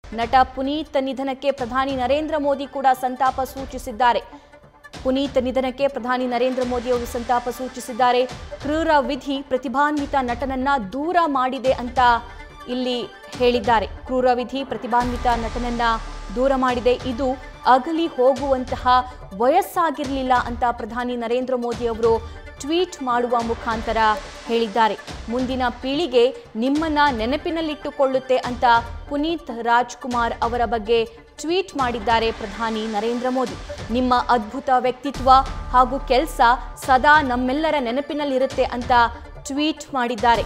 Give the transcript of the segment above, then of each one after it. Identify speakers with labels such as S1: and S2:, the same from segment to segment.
S1: ನಟ ಪುನೀತ್ ನಿಧನಕ್ಕೆ ಪ್ರಧಾನಿ ನರೇಂದ್ರ ಮೋದಿ ಕೂಡ ಸಂತಾಪ ಸೂಚಿಸಿದ್ದಾರೆ ಪುನೀತ್ ನಿಧನಕ್ಕೆ ಪ್ರಧಾನಿ ನರೇಂದ್ರ ಮೋದಿ ಅವರು ಸಂತಾಪ ಸೂಚಿಸಿದ್ದಾರೆ ಕ್ರೂರ ವಿಧಿ ಪ್ರತಿಭಾನ್ವಿತ ನಟನನ್ನ ದೂರ ಮಾಡಿದೆ ಅಂತ ಇಲ್ಲಿ ಹೇಳಿದ್ದಾರೆ ಕ್ರೂರ ವಿಧಿ ಪ್ರತಿಭಾನ್ವಿತ ನಟನನ್ನ ದೂರ ಮಾಡಿದೆ ಇದು ಅಗಲಿ ಹೋಗುವಂತಹ ವಯಸ್ಸಾಗಿರಲಿಲ್ಲ ಅಂತ ಪ್ರಧಾನಿ ನರೇಂದ್ರ ಮೋದಿ ಅವರು ಟ್ವೀಟ್ ಮಾಡುವ ಮುಖಾಂತರ ಹೇಳಿದ್ದಾರೆ ಮುಂದಿನ ಪೀಳಿಗೆ ನಿಮ್ಮನ್ನ ನೆನಪಿನಲ್ಲಿಟ್ಟುಕೊಳ್ಳುತ್ತೆ ಅಂತ ಪುನೀತ್ ರಾಜ್ಕುಮಾರ್ ಅವರ ಬಗ್ಗೆ ಟ್ವೀಟ್ ಮಾಡಿದ್ದಾರೆ ಪ್ರಧಾನಿ ನರೇಂದ್ರ ಮೋದಿ ನಿಮ್ಮ ಅದ್ಭುತ ವ್ಯಕ್ತಿತ್ವ ಹಾಗೂ ಕೆಲಸ ಸದಾ ನಮ್ಮೆಲ್ಲರ ನೆನಪಿನಲ್ಲಿರುತ್ತೆ ಅಂತ ಟ್ವೀಟ್ ಮಾಡಿದ್ದಾರೆ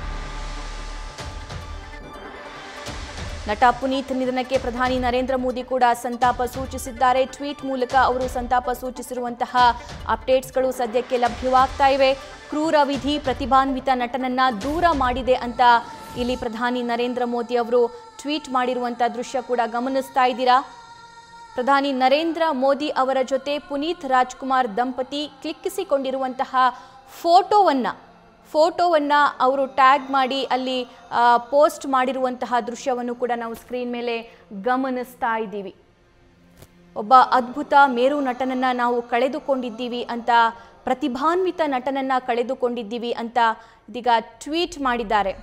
S1: ನಟ ಪುನೀತ್ ನಿಧನಕ್ಕೆ ಪ್ರಧಾನಿ ನರೇಂದ್ರ ಮೋದಿ ಕೂಡ ಸಂತಾಪ ಸೂಚಿಸಿದ್ದಾರೆ ಟ್ವೀಟ್ ಮೂಲಕ ಅವರು ಸಂತಾಪ ಸೂಚಿಸಿರುವಂತಹ ಅಪ್ಡೇಟ್ಸ್ಗಳು ಸದ್ಯಕ್ಕೆ ಲಭ್ಯವಾಗ್ತಾ ಇವೆ ಕ್ರೂರ ವಿಧಿ ಪ್ರತಿಭಾನ್ವಿತ ನಟನನ್ನ ದೂರ ಮಾಡಿದೆ ಅಂತ ಇಲ್ಲಿ ಪ್ರಧಾನಿ ನರೇಂದ್ರ ಮೋದಿ ಅವರು ಟ್ವೀಟ್ ಮಾಡಿರುವಂಥ ದೃಶ್ಯ ಕೂಡ ಗಮನಿಸ್ತಾ ಇದ್ದೀರಾ ಪ್ರಧಾನಿ ನರೇಂದ್ರ ಮೋದಿ ಅವರ ಜೊತೆ ಪುನೀತ್ ರಾಜ್ಕುಮಾರ್ ದಂಪತಿ ಕ್ಲಿಕ್ಕಿಸಿಕೊಂಡಿರುವಂತಹ ಫೋಟೋವನ್ನು ಫೋಟೋವನ್ನು ಅವರು ಟ್ಯಾಗ್ ಮಾಡಿ ಅಲ್ಲಿ ಆ, ಪೋಸ್ಟ್ ಮಾಡಿರುವಂತಹ ದೃಶ್ಯವನ್ನು ಕೂಡ ನಾವು ಸ್ಕ್ರೀನ್ ಮೇಲೆ ಗಮನಿಸ್ತಾ ಇದ್ದೀವಿ ಒಬ್ಬ ಅದ್ಭುತ ಮೇರು ನಟನನ್ನ ನಾವು ಕಳೆದುಕೊಂಡಿದ್ದೀವಿ ಅಂತ ಪ್ರತಿಭಾನ್ವಿತ ನಟನನ್ನ ಕಳೆದುಕೊಂಡಿದ್ದೀವಿ ಅಂತ ಇದೀಗ ಟ್ವೀಟ್ ಮಾಡಿದ್ದಾರೆ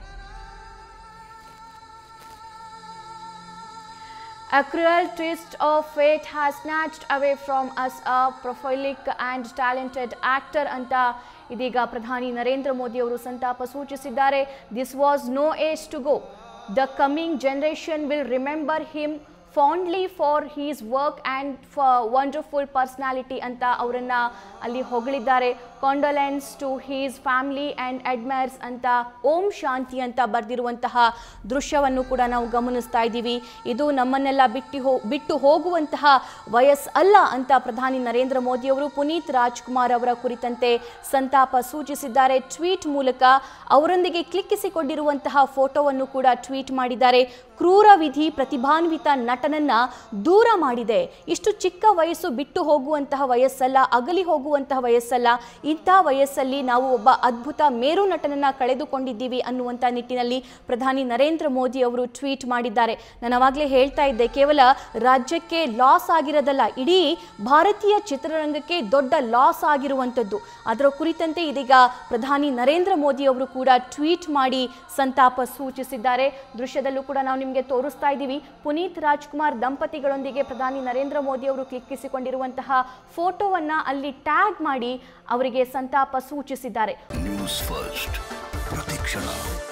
S1: A cruel twist of fate has snatched away from us a prolific and talented actor ಅಂತ ಇದೀಗ ಪ್ರಧಾನಿ ನರೇಂದ್ರ ಮೋದಿ ಅವರು ಸಂತಾಪ ಸೂಚಿಸಿದ್ದಾರೆ this was no age to go the coming generation will remember him fondly for his work and for wonderful personality ಅಂತ ಅವರನ್ನು ಅಲ್ಲಿ ಹೊಗಳಿದ್ದಾರೆ condolence to his family and admirers ಅಂತ ಓಂ ಶಾಂತಿ ಅಂತ ಬರೆದಿರುವಂತಹ ದೃಶ್ಯವನ್ನು ಕೂಡ ನಾವು ಗಮನಿಸ್ತಾ ಇದ್ದೀವಿ ಇದು ನಮ್ಮನ್ನೆಲ್ಲ ಬಿಟ್ಟು ಹೋ ಬಿಟ್ಟು ಹೋಗುವಂತಹ ವಯಸ್ಸು ಅಲ್ಲ ಅಂತ ಪ್ರಧಾನಿ ನರೇಂದ್ರ ಮೋದಿ ಅವರು ಪುನೀತ್ ರಾಜ್ಕುಮಾರ್ ಅವರ ಕುರಿತಂತೆ ಸಂತಾಪ ಸೂಚಿಸಿದ್ದಾರೆ ಟ್ವೀಟ್ ಮೂಲಕ ಅವರೊಂದಿಗೆ ಕ್ಲಿಕ್ಕಿಸಿಕೊಂಡಿರುವಂತಹ ಫೋಟೋವನ್ನು ಕೂಡ ಟ್ವೀಟ್ ಮಾಡಿದ್ದಾರೆ ಕ್ರೂರ ವಿಧಿ ಪ್ರತಿಭಾನ್ವಿತ ನಟನನ್ನ ದೂರ ಮಾಡಿದೆ ಇಷ್ಟು ಚಿಕ್ಕ ವಯಸ್ಸು ಬಿಟ್ಟು ಹೋಗುವಂತಹ ವಯಸ್ಸಲ್ಲ ಅಗಲಿ ಹೋಗುವಂತಹ ವಯಸ್ಸಲ್ಲ ಇಂಥ ವಯಸ್ಸಲ್ಲಿ ನಾವು ಒಬ್ಬ ಅದ್ಭುತ ಮೇರು ನಟನನ್ನ ಕಳೆದುಕೊಂಡಿದ್ದೀವಿ ಅನ್ನುವಂಥ ನಿಟ್ಟಿನಲ್ಲಿ ಪ್ರಧಾನಿ ನರೇಂದ್ರ ಮೋದಿ ಅವರು ಟ್ವೀಟ್ ಮಾಡಿದ್ದಾರೆ ನಾನು ಅವಾಗಲೇ ಹೇಳ್ತಾ ಇದ್ದೆ ಕೇವಲ ರಾಜ್ಯಕ್ಕೆ ಲಾಸ್ ಆಗಿರೋದಲ್ಲ ಇಡೀ ಭಾರತೀಯ ಚಿತ್ರರಂಗಕ್ಕೆ ದೊಡ್ಡ ಲಾಸ್ ಆಗಿರುವಂಥದ್ದು ಅದರ ಕುರಿತಂತೆ ಇದೀಗ ಪ್ರಧಾನಿ ನರೇಂದ್ರ ಮೋದಿ ಅವರು ಕೂಡ ಟ್ವೀಟ್ ಮಾಡಿ ಸಂತಾಪ ಸೂಚಿಸಿದ್ದಾರೆ ದೃಶ್ಯದಲ್ಲೂ ಕೂಡ ನಾವು ನಿಮಗೆ ತೋರಿಸ್ತಾ ಇದ್ದೀವಿ ಪುನೀತ್ ರಾಜ್ಕುಮಾರ್ ದಂಪತಿಗಳೊಂದಿಗೆ ಪ್ರಧಾನಿ ನರೇಂದ್ರ ಮೋದಿ ಅವರು ಕ್ಲಿಕ್ಕಿಸಿಕೊಂಡಿರುವಂತಹ ಫೋಟೋವನ್ನ ಅಲ್ಲಿ ಟ್ಯಾಗ್ ಮಾಡಿ ಅವರಿಗೆ ಸಂತಾಪ ಸೂಚಿಸಿದ್ದಾರೆ
S2: ನ್ಯೂಸ್ ಫಸ್ಟ್ ಪ್ರತಿಕ್ಷಣ